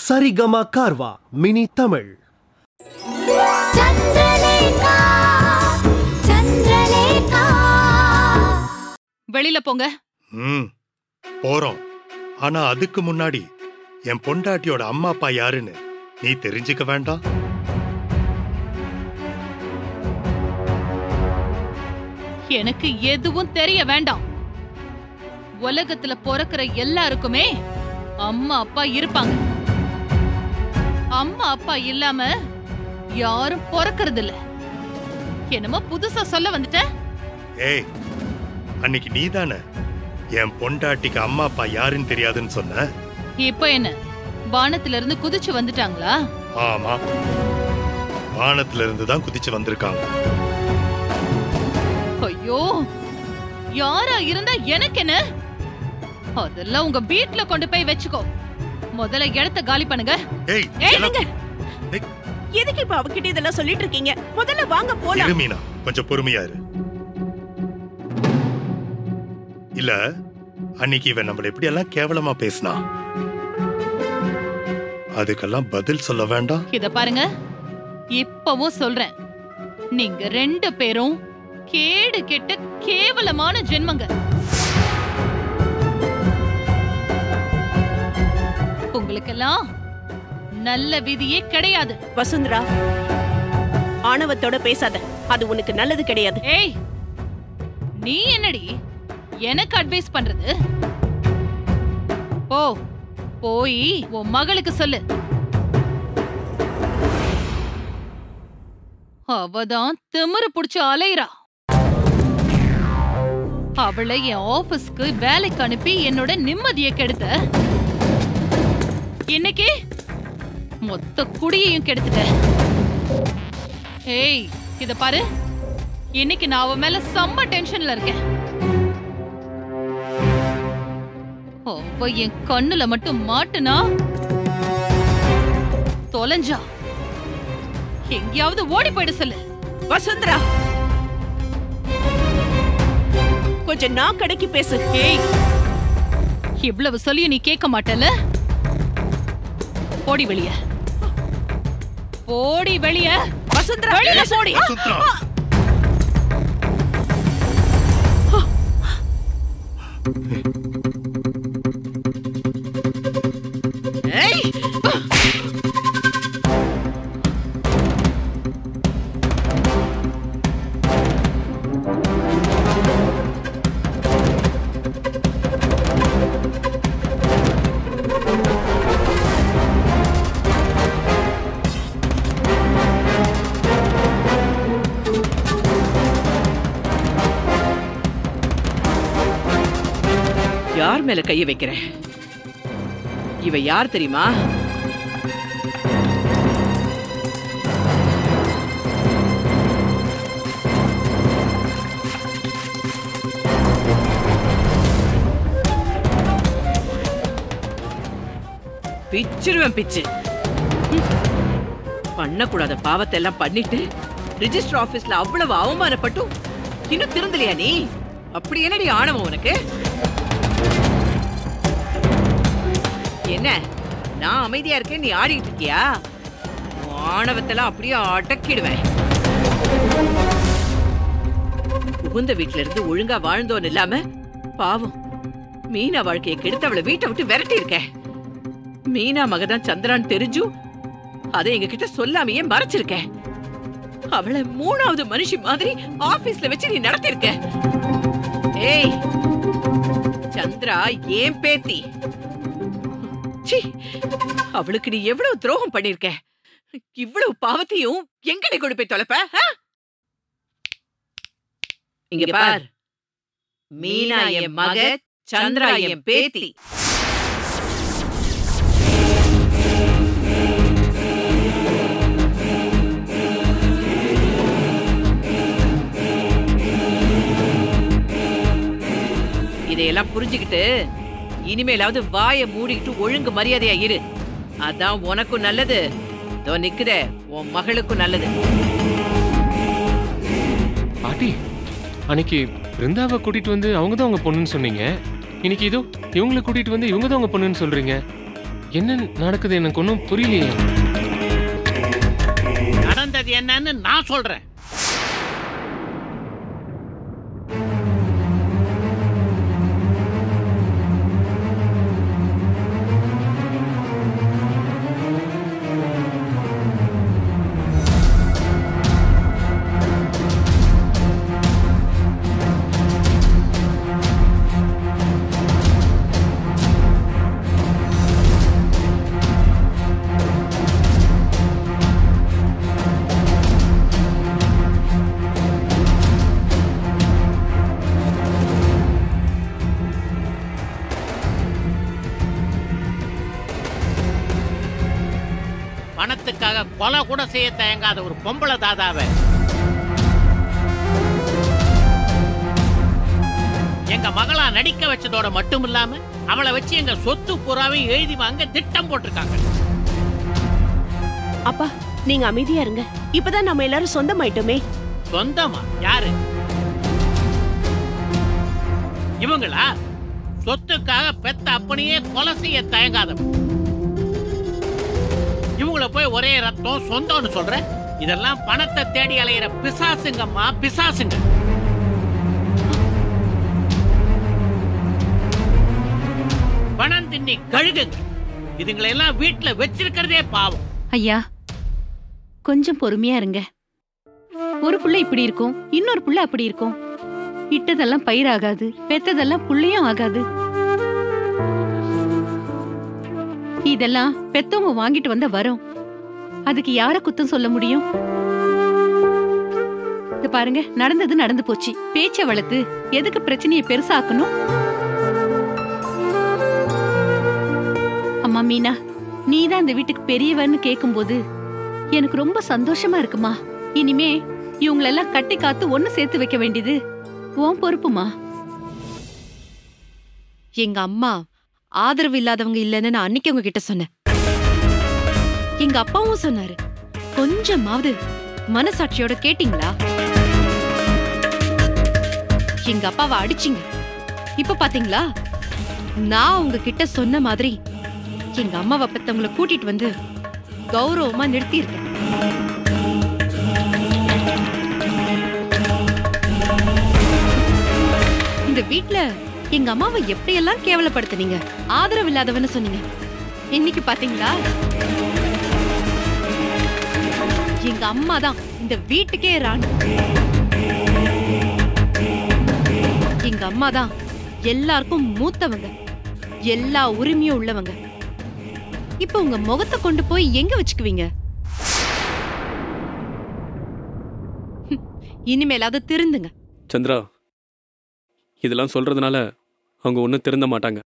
Saregama Carvaan mini Tamil Chandralekha Chandralekha வெளியில போங்க ம் போறோம் ஆனா அதுக்கு முன்னாடி என் பொண்டாட்டியோட அம்மா அப்பா யாருன்னு நீ தெரிஞ்சுக்க வேண்டாம் எனக்கு எதுவும் தெரிய வேண்டாம் உலகத்துல பிறக்கிற எல்லாருக்குமே அம்மா அப்பா இருப்பாங்க அம்மா அப்பா இல்லாம யாரும் பிறக்கறது இல்ல என்னமோ புதுசா சொல்ல வந்துட்ட ஏய் அன்னைக்கு நீதானே என் பொண்டாட்டிக்கு அம்மா அப்பா யாருன்னு தெரியாதுன்னு சொன்ன இப்ப என்ன வானத்துல இருந்து குதிச்சு வந்துட்டாங்களா ஆமா வானத்துல இருந்து தான் குதிச்சு வந்திருக்காங்க ஐயோ யாரா இருந்தா எனக்கு என்ன அதெல்லாம் உங்க வீட்ல கொண்டு போய் வச்சுக்கோ முதல்ல இடத்த காலி பண்ணுங்க ஏய் ஏய், எல்லாம்- நிங்க. ஏய், எதுக்கு இப்ப அவகிட்ட இதெல்லாம் சொல்லிட்டு இருக்கீங்க முதல்ல வாங்க போலாம் இரு மீனா கொஞ்சம் பொறுமையா இரு இல்ல அன்னைக்கு இவன் நம்மள எப்படி எல்லாம் கேவலமா பேசினா அதுக்கெல்லாம் பதில் சொல்ல வேண்டாம் இத பாருங்க இப்பவும் சொல்றேன் நீங்க ரெண்டு பேரும் கேடு கெட்ட கேவலமான ஜென்மங்க உங்களுக்கெல்லாம் நல்ல விதியே கிடையாது வசுந்தரா ஆணவத்தோட பேசாத அது உனக்கு நல்லது கிடையாது ஏய் நீ என்னடி எனக்கு அட்வைஸ் பண்றது போ போய் உன் மகளுக்கு சொல்லு அவதான் திமிரு புடிச்சு அலையிறா அவளை என் ஆபீஸ்க்கு வேலைக்கு அனுப்பி என்னோட நிம்மதியை கெடுத்த இன்னைக்கு மொத்த குடியையும் கெடுத்துட்ட ஏய் இத பாரு இன்னைக்கு நான் அவன் மேல செம்ம டென்ஷன்ல இருக்கேன் அவ என் கண்ணுல மட்டும் மாட்டுனா தொலைஞ்சா எங்கேயாவது ஓடி போயிட சொல்லு வசுந்தரா கொஞ்சம் நான் கடைக்கு பேசு ஏய் இவ்வளவு சொல்லியும் நீ கேட்க மாட்டல போடி வெளிய போடி வெளிய வசுந்தரா வெளியில போடி சுத்ரா ஏய் யார் மேல கைய வைக்கிற இவ யார் தெரியுமா பிச்சிருவேன் பிச்சு ம். பண்ணக்கூடாத பாவத்தை எல்லாம் பண்ணிட்டு ரிஜிஸ்டர் ஆபீஸ்ல அவ்வளவு அவமானப்பட்டும் இன்னும் திருந்தலையா நீ அப்படி என்னடி ஆணவம் உனக்கு என்ன நான் அமைதியா இருக்கேன் நீ ஆடிட்டு இருக்கியா உன் ஆணவத்தெல்லாம் அப்படியே அடக்கிடுவேன் புகுந்த வீட்ல இருந்து ஒழுங்கா வாழ்ந்தோன்னு இல்லாம பாவம் மீனா வாழ்க்கையை கெடுத்து அவளை வீட்டை விட்டு விரட்டி இருக்க மீனா மகதான் சந்திரான் தெரிஞ்சும் அதை எங்க கிட்ட சொல்லாமையே மறைச்சிருக்க அவளை மூணாவது மனுஷி மாதிரி ஆபீஸ்ல வச்சு நீ நடத்திருக்க ஏய் சந்திரா ஏன் பேத்தி ச்சீ, அவளுக்கு நீ எவ்வளவு துரோகம் பண்ணிருக்க இவ்வளவு பாவத்தையும் எங்கடி கொண்டு போய் தொலைப்ப ஆ? இங்க பார் மீனா என் மக சந்திரா என் பேத்தி இதையெல்லாம் புரிஞ்சுக்கிட்டு இனிமேலாவது வாயை மூடிக்கிட்டு ஒழுங்கு மரியாதையா இரு அதான் உனக்கும் நல்லது இதோ நிக்குதே உன் மகளுக்கும் நல்லது பாட்டி அன்னைக்கு பிருந்தாவை கூட்டிட்டு வந்து அவங்க தான் உங்க பொண்ணுன்னு சொன்னீங்க இன்னைக்கு இதோ இவங்களை கூட்டிட்டு வந்து இவங்க தான் உங்க பொண்ணுன்னு சொல்றீங்க என்ன நடக்குது எனக்கு ஒன்றும் புரியலையே நடந்தது என்னன்னு நான் சொல்றேன் பணத்துக்காக கொலை கூட செய்ய தயங்காத ஒரு பொம்பளை தாதாவை எங்க மகளா நடிக்க வச்சதோட மட்டும் இல்லாம அவளை வச்சு எங்க சொத்து பூராவையும் எழுதி வாங்க திட்டம் போட்டிருக்காங்க அப்பா நீங்க அமைதியா இருங்க இப்பதான் நம்ம எல்லாரும் சொந்தமாயிட்டோமே சொந்தமா யாரு இவங்களா சொத்துக்காக பெத்த அப்பனையே கொலை செய்ய தயங்காதவன் இவங்கள போய் ஒரே ரத்தம் சொந்தம்னு சொல்ற இதெல்லாம் பணத்தை தேடி அலையிற பிசாசுங்கம்மா பிசாசுங்க பணம் தின்னி கழுகுங்க இதுங்களை எல்லாம் வீட்டுல வச்சிருக்கிறதே பாவம் ஐயா கொஞ்சம் பொறுமையா இருங்க ஒரு புள்ள இப்படி இருக்கும் இன்னொரு புள்ள அப்படி இருக்கும் இட்டதெல்லாம் பயிராகாது பெத்ததெல்லாம் புள்ளையும் ஆகாது இதெல்லாம் பெத்தவங்க வாங்கிட்டு வந்த வரோம் அதுக்கு யார குத்தம் சொல்ல முடியும் இது பாருங்க நடந்தது நடந்து போச்சு பேச்ச வளர்த்து எதுக்கு பிரச்சனையை பெருசாக்கணும் அம்மா மீனா நீதான் இந்த வீட்டுக்கு பெரியவன்னு கேக்கும்போது எனக்கு ரொம்ப சந்தோஷமா இருக்குமா இனிமே இவங்களெல்லாம் கட்டி காத்து ஒண்ணு சேர்த்து வைக்க வேண்டியது உன் பொறுப்புமா எங்க அம்மா ஆதரவு இல்லாதவங்க இல்லைன்னு நான் அன்னைக்கு உங்ககிட்ட சொன்னேன் எங்க அப்பாவும் சொன்னாரு கொஞ்சமாவது மனசாட்சியோட கேட்டீங்களா எங்க அப்பாவை அடிச்சீங்க இப்ப பாத்தீங்களா நான் உங்ககிட்ட சொன்ன மாதிரி எங்க அம்மாவை பத்தவங்கள கூட்டிட்டு வந்து கௌரவமா நிறுத்தி இருக்கேன் இந்த வீட்ல எங்க அம்மாவை எப்படியெல்லாம் கேவலப்படுத்துனீங்க ஆதரவு இல்லாதவன்னு சொன்னீங்க இன்னைக்கு பாத்தீங்களா எங்க அம்மா தான் இந்த வீட்டுக்கே ராணி எங்க அம்மா தான் எல்லாருக்கும் மூத்தவங்க எல்லா உரிமையும் உள்ளவங்க இப்ப உங்க முகத்தை கொண்டு போய் எங்க வச்சுக்குவீங்க ஹம், இனிமேலாவது திருந்துங்க சந்திரா இதெல்லாம் சொல்றதுனால அவங்க ஒன்றும் திருந்த மாட்டாங்க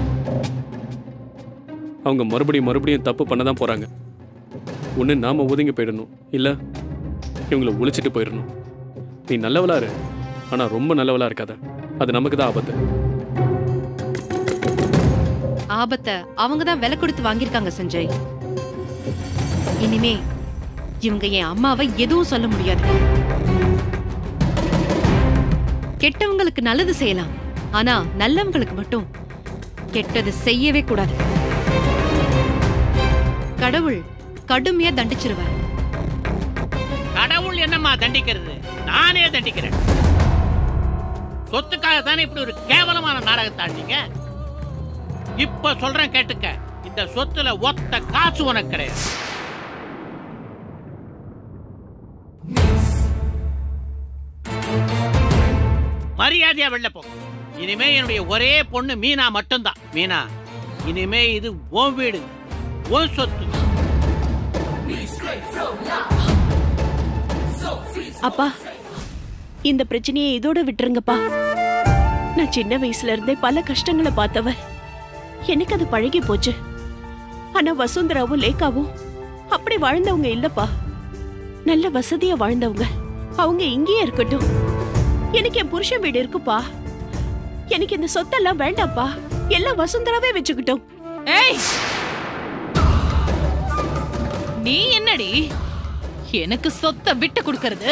அவங்க மறுபடியும் மறுபடியும் தப்பு பண்ண தான் போறாங்க ஒன்று நாம ஒதுங்கி போயிடணும் இல்லை இவங்கள ஒழிச்சிட்டு போயிடணும் நீ நல்லவளா இரு ஆனால் ரொம்ப நல்லவளா இருக்காத அது நமக்கு தான் ஆபத்து ஆபத்தை அவங்க தான் விலை கொடுத்து வாங்கியிருக்காங்க சஞ்சய் இனிமே இவங்க என் அம்மாவை எதுவும் சொல்ல முடியாது கெட்டவங்களுக்கு நல்லது செய்யலாம் ஆனா நல்லவங்களுக்கு மட்டும் கெட்டது செய்யவே கூடாது கடவுள் கடுமையா தண்டிச்சிருவார் கடவுள் என்னம்மா தண்டிக்கிறது நானே தண்டிக்கிறேன் சொத்துக்காக தானே இப்படி ஒரு கேவலமான நாடகத்தை ஆடினீங்க இப்ப சொல்றேன் கேட்டுக்க இந்த சொத்துல ஒத்த காசு உனக்கு கிடையாது மரியாதையா வெளில போ இனிமே என்னுடைய ஒரே பொண்ணு மீனா மட்டும்தான் மீனா இனிமே இது உன் வீடு உன் சொத்து அப்பா இந்த பிரச்சனையை இதோட விட்டுருங்கப்பா நான் சின்ன வயசுல இருந்தே பல கஷ்டங்களை பார்த்தவ எனக்கு அது பழகி போச்சு ஆனா வசுந்தராவும் லேகாவும் அப்படி வாழ்ந்தவங்க இல்லப்பா நல்ல வசதியா வாழ்ந்தவங்க அவங்க இங்கேயே இருக்கட்டும் எனக்கு என் புருஷன் வீடு இருக்குப்பா எனக்கு இந்த சொத்தெல்லாம் வேண்டாப்பா எல்லாம் வசுந்தராவே வச்சுக்கிட்டோம் ஏய் நீ என்னடி எனக்கு சொத்தை விட்டு கொடுக்கறது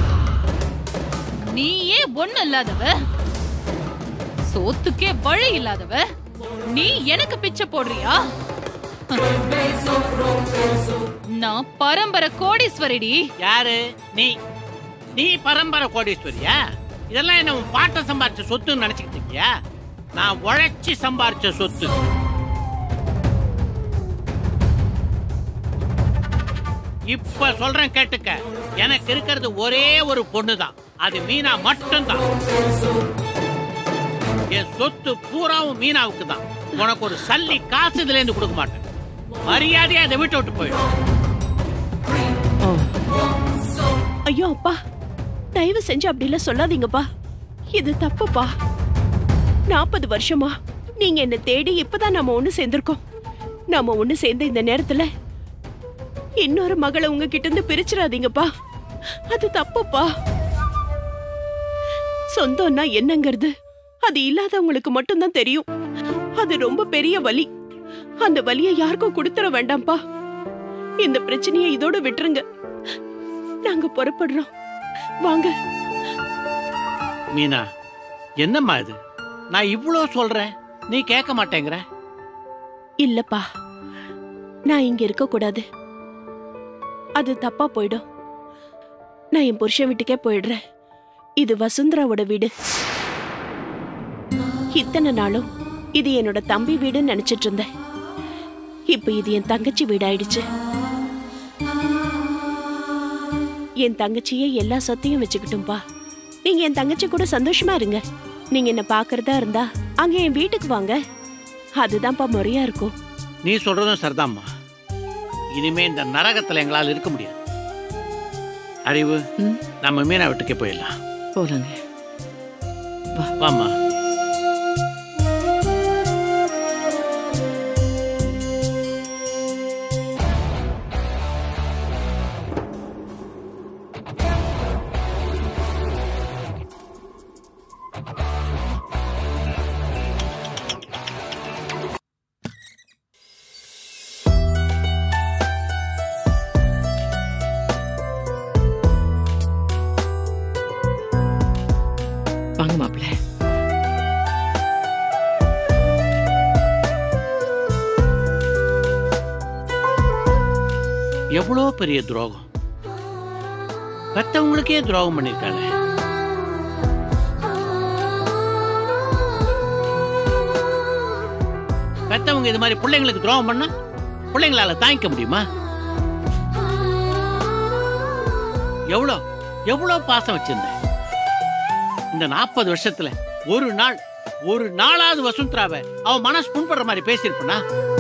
நீயே ஒண்ணு இல்லாதவ சோத்துக்கே வழி இல்லாதவ நீ எனக்கு பிச்சை போடுறியா நான் பரம்பரை கோடீஸ்வரிடி யாரு நீ நீ பரம்பரை கோடீஸ்வரியா இதெல்லாம் என்ன உன் பாட்டை சம்பாரிச்ச சொத்துன்னு நினைச்சுக்கிட்டு இருக்கியா நான் உழைச்சி சம்பாரிச்ச சொத்து இப்ப சொல்றேன் கேட்டுக்க எனக்கு இருக்கிறது ஒரே ஒரு பொண்ணு தான் அது மீனா மட்டும்தான் என் சொத்து பூராவும் மீனாவுக்கு தான் உனக்கு ஒரு சல்லி காசு இதுல இருந்து கொடுக்க மாட்டேன் மரியாதையா அதை விட்டு விட்டு போயிடும் ஐயோ அப்பா தயவு செஞ்சு அப்படிலாம் சொல்லாதீங்கப்பா இது தப்புப்பா நாற்பது வருஷமா நீங்க என்ன தேடி இப்பதான் நாம ஒண்ணு சேர்ந்திருக்கோம் நாம ஒண்ணு சேர்ந்த இந்த நேரத்துல இன்னொரு மகளை உங்ககிட்ட இருந்து பிரிச்சிடாதீங்கப்பா அது தப்புப்பா சொந்தம்னா என்னங்கிறது அது இல்லாதவங்களுக்கு மட்டும்தான் தெரியும் அது ரொம்ப பெரிய வலி அந்த வலியை யாருக்கும் கொடுத்துட வேண்டாம்ப்பா இந்த பிரச்சனையை இதோட விட்டுருங்க நாங்க புறப்படுறோம் வாங்க மீனா என்னம்மா இது நான் இவ்வளோ சொல்றேன் நீ கேட்க மாட்டேங்கிற இல்லப்பா நான் இங்க இருக்க கூடாது அது தப்பா போயிடும் நான் என் புருஷன் வீட்டுக்கே போயிடுறேன் இது வசுந்தராவோட வீடு இத்தனை நாளும் இது என்னோட தம்பி வீடுன்னு நினைச்சிட்டு இருந்தேன் இப்ப இது என் தங்கச்சி வீடு ஆயிடுச்சு என் தங்கச்சியே எல்லா சொத்தையும் வச்சுக்கிட்டும்பா நீங்க என் தங்கச்சி கூட சந்தோஷமா இருங்க நீங்க என்ன பாக்குறதா இருந்தா அங்க என் வீட்டுக்கு வாங்க அதுதான்ப்பா முறையா இருக்கும் நீ சொல்றதும் சரிதாம்மா இனிமே இந்த நரகத்துல எங்களால் இருக்க முடியாது அறிவு ம். நம்ம மீனா வீட்டுக்கே போயிடலாம் போலாங்க வாம்மா வாங்க மாப்பிள்ள எவ்வளோ பெரிய துரோகம் பெத்தவங்களுக்கே துரோகம் பண்ணிருக்காங்க பெத்தவங்க இது மாதிரி பிள்ளைங்களுக்கு துரோகம் பண்ணா பிள்ளைங்களால தாங்கிக்க முடியுமா எவ்வளோ எவ்வளோ பாசம் வச்சிருந்தேன் இந்த நாற்பது வருஷத்துல ஒரு நாள் ஒரு நாளாவது வசுந்தராவை அவன் மனசு புண்படுற மாதிரி பேசியிருப்பனா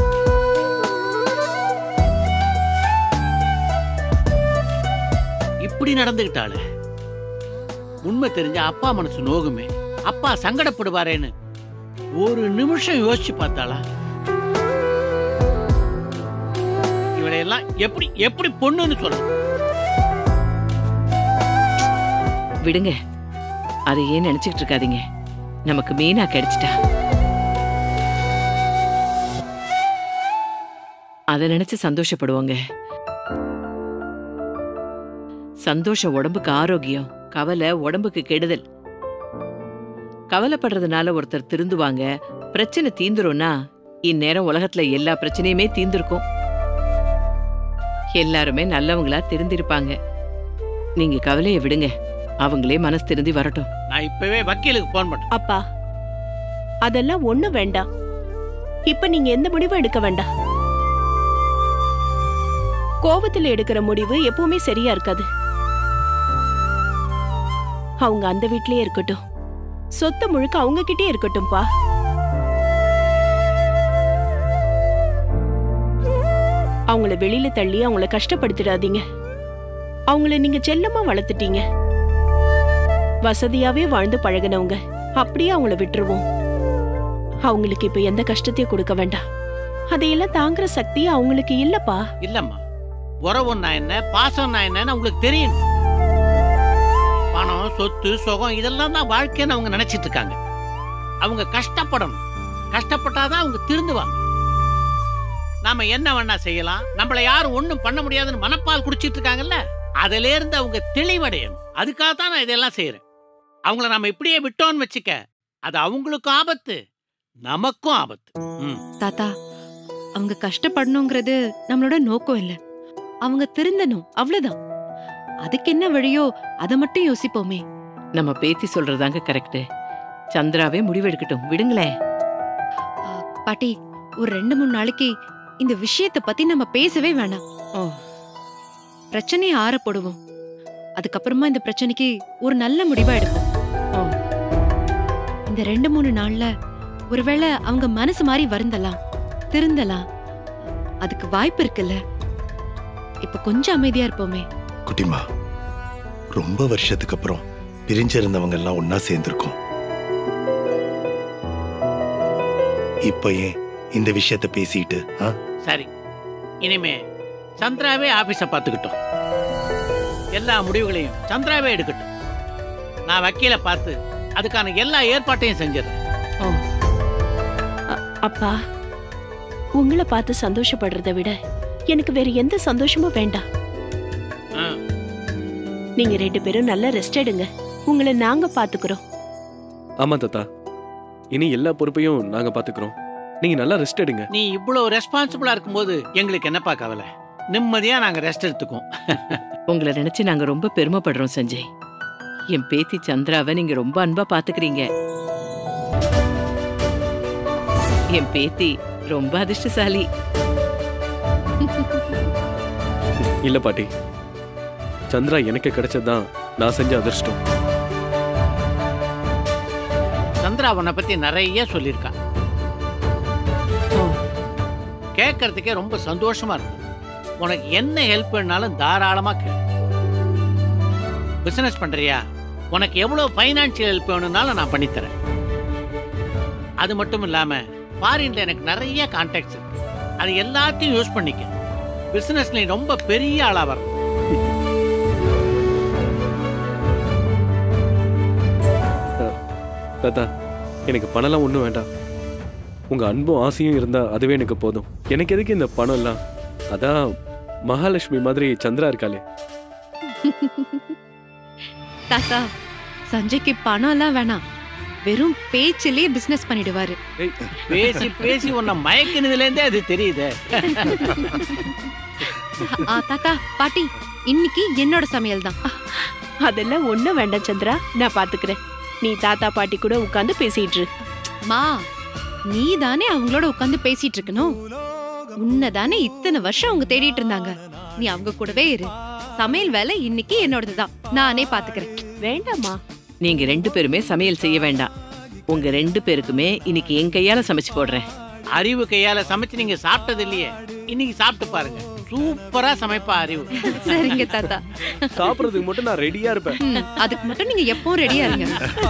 இப்படி நடந்துகிட்டாளு உண்மை தெரிஞ்ச அப்பா மனசு நோகுமே அப்பா சங்கடப்படுவாரேன்னு ஒரு நிமிஷம் யோசிச்சு பார்த்தாளா இவளையெல்லாம் எப்படி எப்படி பொண்ணுன்னு சொல்ல விடுங்க அதை ஏன் நினைச்சுக்கிட்டு இருக்காதீங்க நமக்கு மீனா கிடைச்சிட்டா அதை நினைச்சு சந்தோஷப்படுவோங்க சந்தோஷம் உடம்புக்கு ஆரோக்கியம் கவலை உடம்புக்கு கெடுதல் கவலைப்படுறதுனால ஒருத்தர் திருந்துவாங்க பிரச்சனை தீந்துரும்னா இந்நேரம் உலகத்துல எல்லா பிரச்சனையுமே தீந்திருக்கும் எல்லாருமே நல்லவங்களா திருந்திருப்பாங்க நீங்க கவலையை விடுங்க அவங்களே மனசு திருந்தி வரட்டும் நான் இப்பவே வக்கீலுக்கு போன் பண்றேன் அப்பா அதெல்லாம் ஒண்ணு வேண்டாம் இப்ப நீங்க எந்த முடிவும் எடுக்க வேண்டாம் கோபத்துல எடுக்கிற முடிவு எப்பவுமே சரியா இருக்காது அவங்க அந்த வீட்லயே இருக்கட்டும் சொத்து முழுக்க அவங்க கிட்டே இருக்கட்டும்பா அவங்கள வெளியில தள்ளி அவங்கள கஷ்டப்படுத்திடாதீங்க அவங்கள நீங்க செல்லமா வளர்த்துட்டீங்க வசதியாவே வாழ்ந்து பழகினவங்க அப்படியே அவங்கள விட்டுருவோம் அவங்களுக்கு இப்ப எந்த கஷ்டத்தையும் கொடுக்க வேண்டாம் அதையெல்லாம் தாங்குற சக்தி அவங்களுக்கு இல்லப்பா இல்லம்மா உறவுன்னா என்ன பாசம்னா என்னன்னு உங்களுக்கு தெரியும் பணம் சொத்து சுகம் இதெல்லாம் தான் வாழ்க்கைன்னு அவங்க நினைச்சிட்டு இருக்காங்க அவங்க கஷ்டப்படணும் கஷ்டப்பட்டாதான் அவங்க திருந்துவாங்க நாம என்ன வேணா செய்யலாம் நம்மள யாரும் ஒண்ணும் பண்ண முடியாதுன்னு மனப்பால் குடிச்சிட்டு இருக்காங்கல்ல அதுல இருந்து அவங்க தெளிவடையணும் அதுக்காக தான் நான் இதெல்லாம் செய்யறேன் அவங்கள நாம இப்படியே விட்டோம்னு வச்சுக்க அது அவங்களுக்கும் ஆபத்து நமக்கும் ஆபத்து ம் தாத்தா அவங்க கஷ்டப்படணுங்கிறது நம்மளோட நோக்கம் இல்ல அவங்க திருந்தணும் அவ்வளவுதான் அதுக்கு என்ன வழியோ அதை மட்டும் யோசிப்போமே நம்ம பேத்தி சொல்றதாங்க கரெக்ட் சந்திராவே முடிவெடுக்கட்டும் விடுங்களேன் ஆ, பாட்டி ஒரு ரெண்டு மூணு நாளைக்கு இந்த விஷயத்த பத்தி நம்ம பேசவே வேணாம் ஓ. பிரச்சனையை ஆற போடுவோம் அதுக்கப்புறமா இந்த பிரச்சனைக்கு ஒரு நல்ல முடிவா எடுப்போம் ஓ. இந்த ரெண்டு மூணு நாள்ல ஒருவேளை அவங்க மனசு மாதிரி வருந்தலாம் திருந்தலாம் அதுக்கு வாய்ப்பு இருக்குல்ல இப்ப கொஞ்சம் அமைதியா இருப்போமே குட்டிமா ரொம்ப வருஷத்துக்கு அப்புறம் பிரிஞ்சிருந்தவங்க எல்லாம் ஒன்னா சேர்ந்திருக்கோம் இப்ப ஏன் இந்த விஷயத்த பேசிட்டு ஆ? சரி இனிமே சந்திராவே ஆபீஸ பார்த்துக்கிட்டோம் எல்லா முடிவுகளையும் சந்திராவே எடுக்கட்டும் நான் வக்கீல பார்த்து அதுக்கான எல்லா ஏற்பாட்டையும் செஞ்சிடறேன் அப்பா உங்களை பார்த்து சந்தோஷப்படுறதை விட எனக்கு வேற எந்த சந்தோஷமும் வேண்டாம் ஆ, நீங்க ரெண்டு பேரும் நல்லா ரெஸ்ட் எடுங்க உங்களை நாங்க பாத்துக்கிறோம் ஆமா தாத்தா இனி எல்லா பொறுப்பையும் நாங்க பாத்துக்கிறோம் நீங்க நல்லா ரெஸ்ட் எடுங்க நீ இவ்வளவு ரெஸ்பான்சிபிளா இருக்கும்போது எங்களுக்கு என்னப்பா கவலை நிம்மதியா நாங்க ரெஸ்ட் எடுத்துக்கோம் உங்களை நினைச்சு நாங்க ரொம்ப பெருமைப்படுறோம் சஞ்சய் என் பேத்தி சந்திராவை நீங்க ரொம்ப அன்பா பாத்துக்கிறீங்க என் பேத்தி ரொம்ப அதிர்ஷ்டசாலி இல்ல பாட்டி சந்திரா எனக்கு கிடைச்சதுதான் நான் செஞ்ச அதிர்ஷ்டம் சந்திரா உன்னை பத்தி நிறைய சொல்லியிருக்கா கேட்கறதுக்கே ரொம்ப சந்தோஷமா இருக்கு உனக்கு என்ன ஹெல்ப் வேணாலும் தாராளமா கேளு பிசினஸ் பண்றியா உனக்கு எவ்வளவு ஃபைனான்சியல் ஹெல்ப் வேணும்னாலும் நான் பண்ணித்தரேன் அது மட்டும் இல்லாம ஃபாரின்ல எனக்கு நிறைய கான்டாக்ட்ஸ் இருக்கு அது எல்லாத்தையும் யூஸ் பண்ணிக்க பிசினஸ்ல நீ ரொம்ப பெரிய ஆளா வர தாத்தா எனக்கு பணம்லாம் ஒன்றும் வேண்டாம் உங்க அன்பும் ஆசையும் இருந்தா அதுவே எனக்கு போதும் எனக்கு எதுக்கு இந்த பணம் எல்லாம் அதான் மகாலட்சுமி மாதிரி சந்திரா இருக்காளே தாத்தா சஞ்சய்க்கு பணம் எல்லாம் வேணாம் வெறும் பேச்சிலேயே பிசினஸ் பண்ணிடுவாரு ஏய், பேசி பேசி உன்னை மயக்கினதுல இருந்தே அது தெரியுதே ஆ, தாத்தா பாட்டி இன்னைக்கு என்னோட சமையல் தான் அதெல்லாம் ஒண்ணும் வேண்டாம் சந்திரா நான் பாத்துக்கிறேன் நீ தாத்தா பாட்டி கூட உட்கார்ந்து பேசிட்டு இரு. மா நீ தானே அவங்களோட உட்காந்து பேசிட்டு இருக்கணும் உன்னை தானே இத்தனை வருஷம் அவங்க தேடிட்டு இருந்தாங்க நீ அவங்க கூடவே இரு சமையல் வேலை இன்னைக்கு என்னோடதுதான் நானே பாத்துக்கிறேன் வேண்டாம்மா நீங்க ரெண்டு பேருமே சமையல் செய்ய வேண்டாம் உங்க ரெண்டு பேருக்குமே இன்னைக்கு என் கையால சமைச்சு போடுறேன் அறிவு கையால சமைச்சு நீங்க சாப்பிட்டது இல்லையே இன்னைக்கு சாப்பிட்டு பாருங்க சூப்பரா சமைப்பா அறிவு சரிங்க தாத்தா சாப்பிடுறதுக்கு மட்டும் நான் ரெடியா இருப்பேன் ம், அதுக்கு மட்டும் நீங்க எப்பவும் ரெடியா இருங்க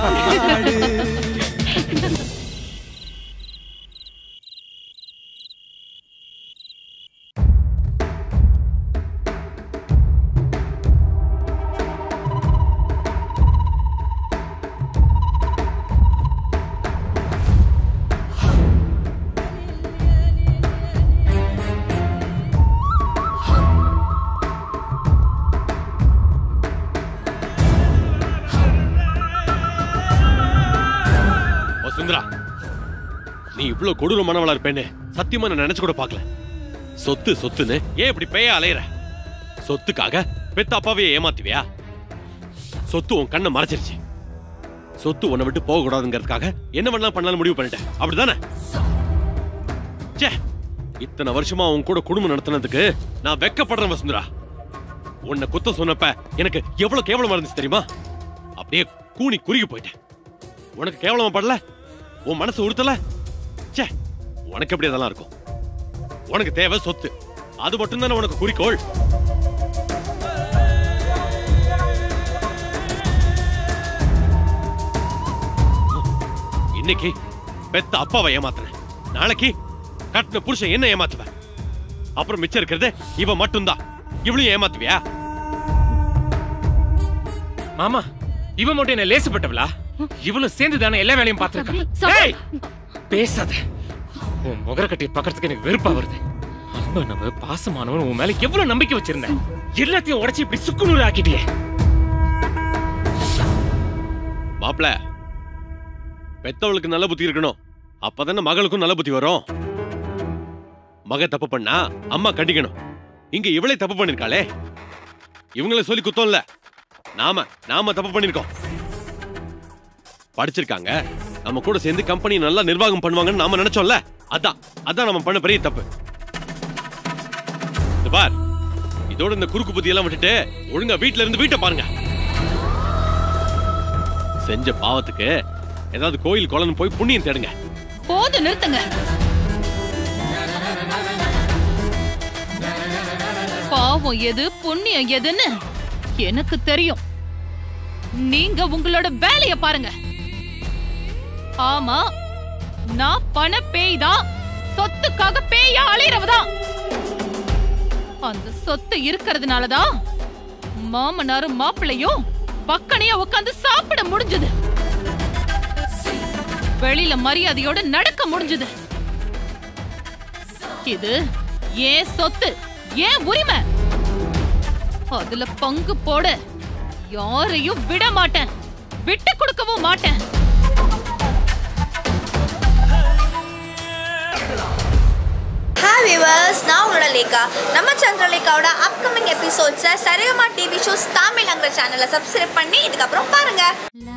வசுந்தரா நீ இவ்ளோ கொடூரமானவளா இருப்பேன்னு சத்தியமா நான் நினைச்சு கூட பார்க்கல சொத்து சொத்துன்னு ஏன் இப்படி பேய அலையற சொத்துக்காக பெத்த அப்பாவையே ஏமாத்துவியா சொத்து உன் கண்ணை மறைச்சிருச்சு சொத்து உன்னை விட்டு போக கூடாதுங்கிறதுக்காக என்ன வேணாலும் பண்ணாலும் முடிவு பண்ணிட்டேன் அப்படிதானே ச்சே இத்தனை வருஷமா உன் கூட குடும்பம் நடத்தினதுக்கு நான் வெக்கப்படுறேன் வசுந்தரா உன்னை குத்தம் சொன்னப்ப எனக்கு எவ்வளவு கேவலமா இருந்துச்சு தெரியுமா அப்படியே கூனி குறுகி போயிட்டேன் உனக்கு கேவலமா படல உன் மனசு உறுத்தல ச்சே உனக்கு எப்படி அதெல்லாம் இருக்கும் உனக்கு தேவை சொத்து அது மட்டும் தானே உனக்கு குறிக்கோள் இன்னைக்கு பெத்த அப்பாவை ஏமாத்தின நாளைக்கு கட்டின புருஷன் என்ன ஏமாத்துவ அப்புறம் மிச்சம் இருக்கிறது இவ மட்டும்தான் இவளையும் ஏமாத்துவியா மாமா இவ மட்டும் என்ன லேசுப்பட்டவளா இவளும் சேர்ந்து தானே எல்லா வேலையும் பார்த்திருக்கா சம்பா. ஏய், பேசாத உன் முகரக்கட்டியை பார்க்கறதுக்கு எனக்கு வெறுப்பா வருது அன்பனவ பாசமானவன் உன் மேல எவ்வளவு நம்பிக்கை வச்சிருந்தேன் எல்லாத்தையும் உடைச்சு இப்படி சுக்குநூறு ஆக்கிட்டியே மாப்ள பெத்தவளுக்கு நல்ல புத்தி இருக்கணும் அப்பதானே மகளுக்கும் நல்ல புத்தி வரும் மக தப்பு பண்ணா அம்மா கண்டிக்கணும் இங்க இவளே தப்பு பண்ணிருக்காளே இவங்கள சொல்லி குத்தம் இல்ல நாம நாம தப்பு பண்ணிருக்கோம் படிச்சிருக்காங்க நம்ம கூட சேர்ந்து கம்பெனி நல்லா நிர்வாகம் பண்ணுவாங்கன்னு நாம நினைச்சோம்ல அதான் அதான் நம்ம பண்ண பெரிய தப்பு இந்த பார் இதோட இந்த குறுக்கு புத்தி எல்லாம் விட்டுட்டு ஒழுங்கா வீட்ல இருந்து வீட்டை பாருங்க செஞ்ச பாவத்துக்கு ஏதாவது கோயில் குளம் போய் புண்ணியம் தேடுங்க போது நிறுத்துங்க பாவம் எது புண்ணியம் எதுன்னு எனக்கு தெரியும் நீங்க உங்களோட வேலைய பாருங்க ஆமா நான் பண பேய் தான் சொத்துக்காக பேயா அலையறவதான் அந்த சொத்து இருக்கிறதுனாலதான் மாமனாரும் மாப்பிள்ளையும் பக்கனையா உட்கார்ந்து சாப்பிட முடிஞ்சது வெளியில மரியாதையோட நடக்க முடிஞ்சது இது ஏன் சொத்து ஏன் உரிமை அதுல பங்கு போட யாரையும் விட மாட்டேன் விட்டு கொடுக்கவும் மாட்டேன் ஹாய் விவர்ஸ் நான் உங்களோட லேகா நம்ம சந்திரலேகாவோட அப்கமிங் எபிசோட்ஸை சரிகமா டிவி ஷோஸ் தமிழ்ங்கிற சேனலை சப்ஸ்கிரைப் பண்ணி இதுக்கப்புறம் பாருங்க